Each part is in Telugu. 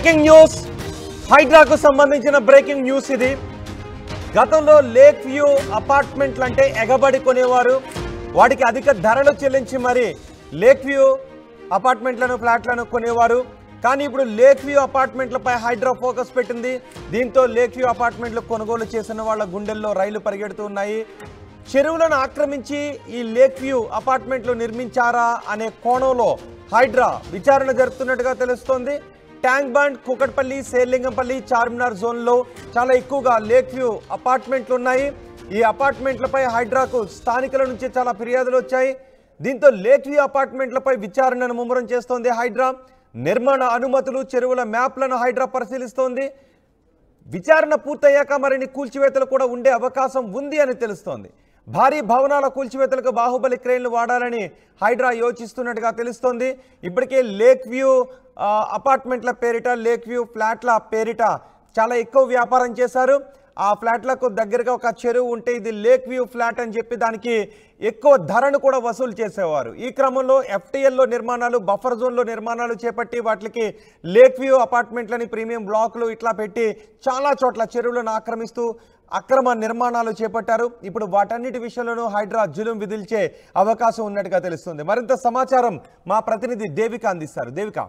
బ్రేకింగ్ న్యూస్ హైడ్రాకు సంబంధించిన బ్రేకింగ్ న్యూస్ ఇది గతంలో లేక్ వ్యూ అపార్ట్మెంట్లు అంటే ఎగబడి కొనేవారు వాటికి అధిక ధరలు చెల్లించి మరి లేక్ వ్యూ అపార్ట్మెంట్లను ఫ్లాట్లను కొనేవారు కానీ ఇప్పుడు లేక్ వ్యూ అపార్ట్మెంట్లపై హైడ్రా ఫోకస్ పెట్టింది దీంతో లేక్ వ్యూ అపార్ట్మెంట్లు కొనుగోలు చేసిన వాళ్ళ గుండెల్లో రైలు పరిగెడుతూ ఉన్నాయి చెరువులను ఆక్రమించి ఈ లేక్ వ్యూ అపార్ట్మెంట్లు నిర్మించారా అనే కోణంలో హైడ్రా విచారణ జరుపుతున్నట్టుగా తెలుస్తోంది ట్యాంక్ బండ్ కుకట్పల్లి సేర్లింగంపల్లి చార్మినార్ జోన్లో చాలా ఎక్కువగా లేక్ వ్యూ అపార్ట్మెంట్లు ఉన్నాయి ఈ అపార్ట్మెంట్లపై హైడ్రాకు స్థానికుల నుంచి చాలా ఫిర్యాదులు వచ్చాయి దీంతో లేక్ వ్యూ అపార్ట్మెంట్లపై విచారణను ముమ్మరం చేస్తోంది హైడ్రా నిర్మాణ అనుమతులు చెరువుల మ్యాప్లను హైడ్రా పరిశీలిస్తోంది విచారణ పూర్తయ్యాక మరిన్ని కూల్చివేతలు కూడా ఉండే అవకాశం ఉంది అని తెలుస్తోంది భారీ భవనాల కూల్చివేతలకు బాహుబలి క్రేన్లు వాడాలని హైడ్రా యోచిస్తున్నట్టుగా తెలుస్తోంది ఇప్పటికే లేక్ వ్యూ ఆ, అపార్ట్మెంట్ల పేరిట లేక్ వ్యూ ఫ్లాట్ల పేరిట చాలా ఎక్కువ వ్యాపారం చేశారు ఆ ఫ్లాట్లకు దగ్గరగా ఒక చెరువు ఉంటే ఇది లేక్ వ్యూ ఫ్లాట్ అని చెప్పి దానికి ఎక్కువ ధరను కూడా వసూలు చేసేవారు ఈ క్రమంలో ఎఫ్టీఎల్లో నిర్మాణాలు బఫర్ జోన్లో నిర్మాణాలు చేపట్టి వాటికి లేక్ వ్యూ అపార్ట్మెంట్లని ప్రీమియం బ్లాకులు ఇట్లా పెట్టి చాలా చోట్ల చెరువులను ఆక్రమిస్తూ అక్రమ నిర్మాణాలు చేపట్టారు ఇప్పుడు వాటన్నిటి విషయంలోనూ హైడ్రా జులుం విధిల్చే అవకాశం ఉన్నట్టుగా తెలుస్తుంది మరింత సమాచారం మా ప్రతినిధి దేవిక అందిస్తారు దేవిక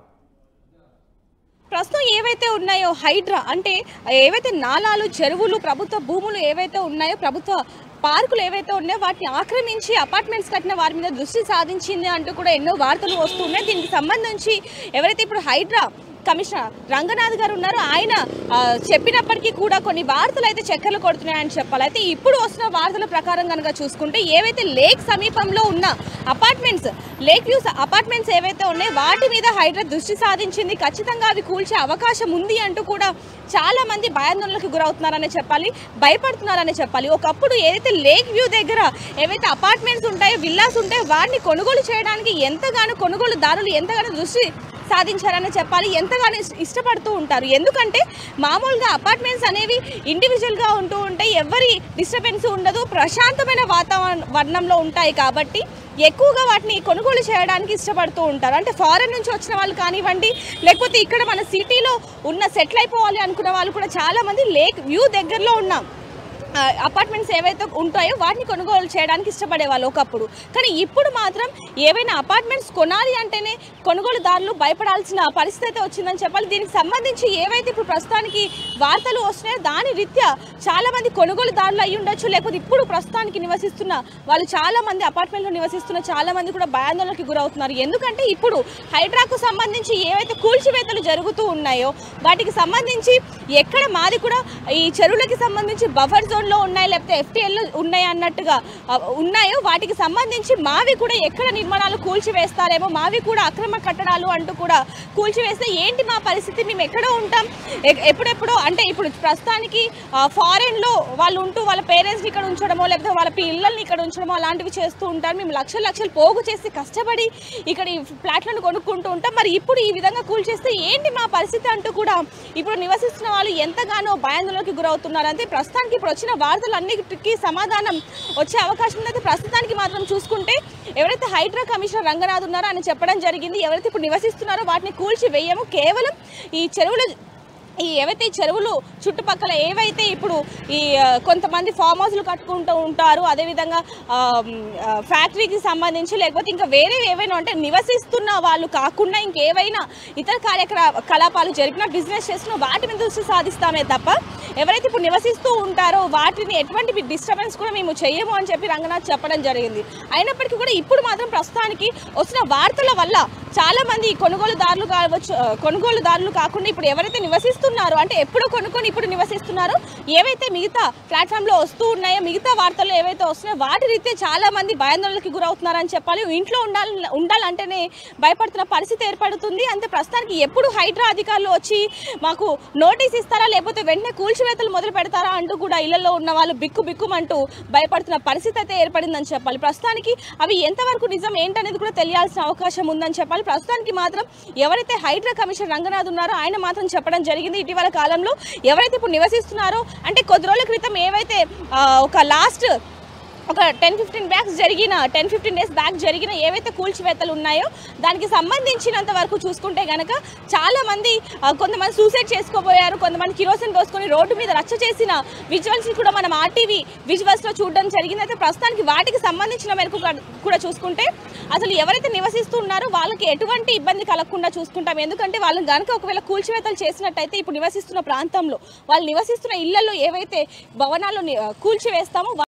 ప్రస్తుతం ఏవైతే ఉన్నాయో హైడ్రా అంటే ఏవైతే నాలాలు చెరువులు ప్రభుత్వ భూములు ఏవైతే ఉన్నాయో ప్రభుత్వ పార్కులు ఏవైతే ఉన్నాయో వాటిని ఆక్రమించి అపార్ట్మెంట్స్ కట్టిన వారి మీద దృష్టి సాధించింది అంటూ కూడా ఎన్నో వార్తలు వస్తున్నాయి దీనికి సంబంధించి ఎవరైతే ఇప్పుడు హైడ్రా కమిషనర్ రంగనాథ్ గారు ఉన్నారు ఆయన ఆ, చెప్పినప్పటికీ కూడా కొన్ని వార్తలు అయితే చక్కర్లు కొడుతున్నాయని చెప్పాలి అయితే ఇప్పుడు వస్తున్న వార్తల ప్రకారం కనుక చూసుకుంటే ఏవైతే లేక్ సమీపంలో ఉన్న అపార్ట్మెంట్స్ లేక్ వ్యూస్ అపార్ట్మెంట్స్ ఏవైతే ఉన్నాయో వాటి మీద హైడ్రా దృష్టి సాధించింది ఖచ్చితంగా అవి కూల్చే అవకాశం ఉంది అంటూ కూడా చాలా మంది భయాందోళనకు గురవుతున్నారనే చెప్పాలి భయపడుతున్నారనే చెప్పాలి ఒకప్పుడు ఏదైతే లేక్ వ్యూ దగ్గర ఏవైతే అపార్ట్మెంట్స్ ఉంటాయో విల్లాస్ ఉంటాయో వాటిని కొనుగోలు చేయడానికి ఎంతగానో కొనుగోలుదారులు ఎంతగానో దృష్టి సాధించారని చెప్పాలి ఎంతగానో ఇష్ట- ఇష్టపడుతూ ఉంటారు ఎందుకంటే మామూలుగా అపార్ట్మెంట్స్ అనేవి ఇండివిజువల్గా ఉంటూ ఉంటాయి ఎవరి డిస్టర్బెన్స్ ఉండదు ప్రశాంతమైన వాతావరణంలో ఉంటాయి కాబట్టి ఎక్కువగా వాటిని కొనుగోలు చేయడానికి ఇష్టపడుతూ ఉంటారు అంటే ఫారెన్ నుంచి వచ్చిన వాళ్ళు కానివ్వండి లేకపోతే ఇక్కడ మన సిటీలో ఉన్న సెటిల్ అయిపోవాలి అనుకున్న వాళ్ళు కూడా చాలా మంది లేక్ వ్యూ దగ్గరలో ఉన్నాం ఆ, అపార్ట్మెంట్స్ ఏవైతే ఉంటాయో వాటిని కొనుగోలు చేయడానికి ఇష్టపడేవాళ్ళు ఒకప్పుడు కానీ ఇప్పుడు మాత్రం ఏవైనా అపార్ట్మెంట్స్ కొనాలి అంటేనే కొనుగోలుదారులు భయపడాల్సిన పరిస్థితి అయితే వచ్చిందని చెప్పాలి దీనికి సంబంధించి ఏవైతే ఇప్పుడు ప్రస్తుతానికి వార్తలు వస్తున్నాయో దాని రీత్యా చాలా మంది కొనుగోలుదారులు అయి ఉండొచ్చు లేకపోతే ఇప్పుడు ప్రస్తుతానికి నివసిస్తున్న వాళ్ళు చాలా మంది అపార్ట్మెంట్లో నివసిస్తున్న చాలా మంది కూడా భయాందోళనకి గురవుతున్నారు ఎందుకంటే ఇప్పుడు హైడ్రాకు సంబంధించి ఏవైతే కూల్చివేతలు జరుగుతూ ఉన్నాయో వాటికి సంబంధించి ఎక్కడ మాది కూడా ఈ చెరువులకి సంబంధించి బఫర్ జోన్లో ఉన్నాయి లేకపోతే ఎఫ్టీఎల్లో ఉన్నాయి అన్నట్టుగా ఆ, ఉన్నాయో వాటికి సంబంధించి మావి కూడా ఎక్కడ నిర్మాణాలు కూల్చివేస్తారేమో మావి కూడా అక్రమ కట్టడాలు అంటూ కూడా కూల్చివేస్తే ఏంటి మా పరిస్థితి మేము ఎక్కడ ఉంటాం ఎ- ఎప్పుడెప్పుడో అంటే ఇప్పుడు ప్రస్తుతానికి ఫారెన్లో వాళ్ళు ఉంటూ వాళ్ళ పేరెంట్స్ని ఇక్కడ ఉంచడమో లేకపోతే వాళ్ళ పిల్లల్ని ఇక్కడ ఉంచడమో అలాంటివి చేస్తూ ఉంటారు మేము లక్షలు లక్షలు పోగు చేసి కష్టపడి ఇక్కడ ఈ ఫ్లాట్లను కొనుక్కుంటూ ఉంటాం మరి ఇప్పుడు ఈ విధంగా కూల్చేస్తే ఏంటి మా పరిస్థితి అంటూ కూడా ఇప్పుడు నివసిస్తున్న వాళ్ళు ఎంతగానో భయాందోళనకి గురవుతున్నారు అంతే ప్రస్తుతానికి ఇప్పుడు వచ్చిన వార్తలన్నిటికీ సమాధానం వచ్చే అవకాశం ఉందైతే ప్రస్తుతానికి మాత్రం చూసుకుంటే ఎవరైతే హైడ్రా కమిషనర్ రంగనాథ్ ఉన్నారో ఆయన చెప్పడం జరిగింది ఎవరైతే ఇప్పుడు నివసిస్తున్నారో వాటిని కూల్చి వేయము కేవలం ఈ చెరువులు ఈ ఏవైతే ఈ చెరువులు చుట్టుపక్కల ఏవైతే ఇప్పుడు ఈ ఆ, కొంతమంది ఫామ్ హౌస్లు కట్టుకుంటూ ఉంటారు అదేవిధంగా ఆ, మ్, ఆ, ఫ్యాక్టరీకి సంబంధించి లేకపోతే ఇంకా వేరే ఏవైనా అంటే నివసిస్తున్న వాళ్ళు కాకుండా ఇంకేవైనా ఇతర కార్యక్రమ కలాపాలు జరిపిన బిజినెస్ చేస్తున్న వాటి మీద దృష్టి సాధిస్తామే తప్ప ఎవరైతే ఇప్పుడు నివసిస్తూ ఉంటారో వాటిని ఎటువంటి డిస్టర్బెన్స్ కూడా మేము చేయము అని చెప్పి రంగనాథ్ చెప్పడం జరిగింది అయినప్పటికీ కూడా ఇప్పుడు మాత్రం ప్రస్తుతానికి వస్తున్న వార్తల వల్ల చాలా మంది కొనుగోలుదారులు కావచ్చు ఆ, కొనుగోలుదారులు కాకుండా ఇప్పుడు ఎవరైతే నివసిస్తున్నారో అంటే ఎప్పుడు కొనుక్కొని ఇప్పుడు నివసిస్తున్నారో ఏవైతే మిగతా ప్లాట్ఫామ్లో వస్తూ ఉన్నాయో మిగతా వార్తలు ఏవైతే వస్తున్నాయో వాటి రీతే చాలా మంది భయాందోళనకి గురవుతున్నారని చెప్పాలి ఇంట్లో ఉండాలి ఉండాలంటేనే భయపడుతున్న పరిస్థితి ఏర్పడుతుంది అంతే ప్రస్తుతానికి ఎప్పుడు హైడ్రా అధికారులు వచ్చి మాకు నోటీస్ ఇస్తారా లేకపోతే వెంటనే కూల్చివేతలు మొదలు పెడతారా అంటూ కూడా ఇళ్లలో ఉన్న వాళ్ళు బిక్కు బిక్కుమంటూ భయపడుతున్న పరిస్థితి అయితే ఏర్పడిందని చెప్పాలి ప్రస్తుతానికి అవి ఎంతవరకు నిజం ఏంటనేది కూడా తెలియాల్సిన అవకాశం ఉందని చెప్పాలి ప్రస్తుతానికి మాత్రం ఎవరైతే హైడ్రా కమిషనర్ రంగనాథ్ ఉన్నారో ఆయన మాత్రం చెప్పడం జరిగింది ఇటీవల కాలంలో ఎవరైతే ఇప్పుడు నివసిస్తున్నారో అంటే కొద్ది రోజుల క్రితం ఏవైతే ఆ, ఒక లాస్ట్ ఒక టెన్ ఫిఫ్టీన్ బ్యాక్స్ జరిగిన టెన్ ఫిఫ్టీన్ డేస్ బ్యాక్ జరిగిన ఏవైతే కూల్చివేతలు ఉన్నాయో దానికి సంబంధించినంత వరకు చూసుకుంటే గనక చాలా మంది ఆ, కొంతమంది సూసైడ్ చేసుకోబోయారు కొంతమంది కిరోసిన్ పోసుకొని రోడ్డు మీద రచ్చ చేసిన విజువల్స్ కూడా మనం ఆర్టీవీ విజువల్స్ లో చూడడం జరిగింది అయితే ప్రస్తుతానికి వాటికి సంబంధించిన మేరకు కూడా- కూడా చూసుకుంటే అసలు ఎవరైతే నివసిస్తూ ఉన్నారో వాళ్ళకి ఎటువంటి ఇబ్బంది కలగకుండా చూసుకుంటాం ఎందుకంటే వాళ్ళు గనక ఒకవేళ కూల్చివేతలు చేసినట్టయితే ఇప్పుడు నివసిస్తున్న ప్రాంతంలో వాళ్ళు నివసిస్తున్న ఇళ్లలో ఏవైతే భవనాలు ని- కూల్చివేస్తామో